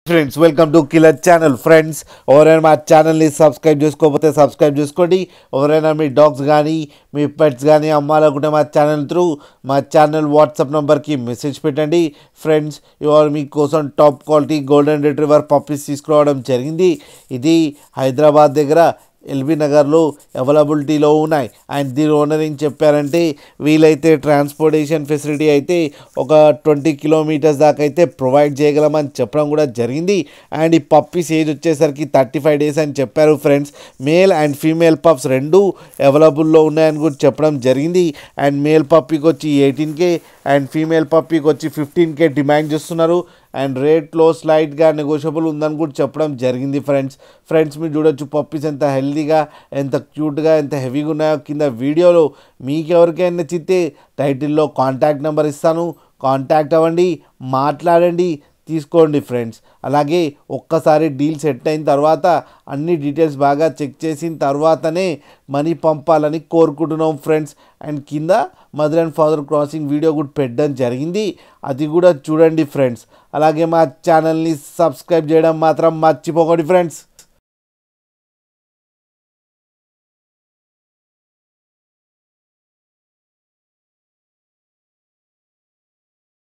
friends welcome to killer channel friends ఎవరైనా మా ఛానల్ని సబ్స్క్రైబ్ చేసుకోకపోతే సబ్స్క్రైబ్ చేసుకోండి ఎవరైనా మీ డాగ్స్ కానీ మీ పెట్స్ కానీ అమ్మాలనుకుంటే మా ఛానల్ త్రూ మా ఛానల్ వాట్సాప్ నెంబర్కి మెసేజ్ పెట్టండి ఫ్రెండ్స్ ఇవాళ మీకోసం top quality golden retriever puppies తీసుకురావడం జరిగింది ఇది హైదరాబాద్ దగ్గర ఎల్బీ నగర్లో అవైలబిలిటీలో ఉన్నాయి అండ్ దీని ఓనర్ ఏం చెప్పారంటే వీలైతే ట్రాన్స్పోర్టేషన్ ఫెసిలిటీ అయితే ఒక ట్వంటీ కిలోమీటర్స్ దాకా అయితే ప్రొవైడ్ చేయగలమని చెప్పడం కూడా జరిగింది అండ్ ఈ పప్పీస్ ఏజ్ వచ్చేసరికి థర్టీ ఫైవ్ డేస్ అని చెప్పారు friends male and female pups రెండు అవైలబుల్లో ఉన్నాయని కూడా చెప్పడం జరిగింది అండ్ మేల్ పప్పీకి వచ్చి ఎయిటీన్ కే అండ్ ఫీమేల్ పప్పీకి వచ్చి ఫిఫ్టీన్ కే డిమాండ్ చేస్తున్నారు అండ్ రేట్లో స్లైట్గా నెగోషియబుల్ ఉందని కూడా చెప్పడం జరిగింది ఫ్రెండ్స్ ఫ్రెండ్స్ మీరు చూడొచ్చు పప్పీస్ ఎంత హెల్తీగా ఎంత క్యూట్గా ఎంత హెవీగా ఉన్నాయో కింద వీడియోలో మీకు ఎవరికైనా నచ్చితే టైటిల్లో కాంటాక్ట్ నెంబర్ ఇస్తాను కాంటాక్ట్ అవ్వండి మాట్లాడండి తీసుకోండి ఫ్రెండ్స్ అలాగే ఒక్కసారి డీల్ సెట్ అయిన తర్వాత అన్ని డీటెయిల్స్ బాగా చెక్ చేసిన తర్వాతనే మనీ పంపాలని కోరుకుంటున్నాం ఫ్రెండ్స్ అండ్ కింద mother and father crossing video కూడా పెట్టడం జరిగింది అది కూడా చూడండి ఫ్రెండ్స్ అలాగే మా ఛానల్ని సబ్స్క్రైబ్ చేయడం మాత్రం మర్చిపోకండి ఫ్రెండ్స్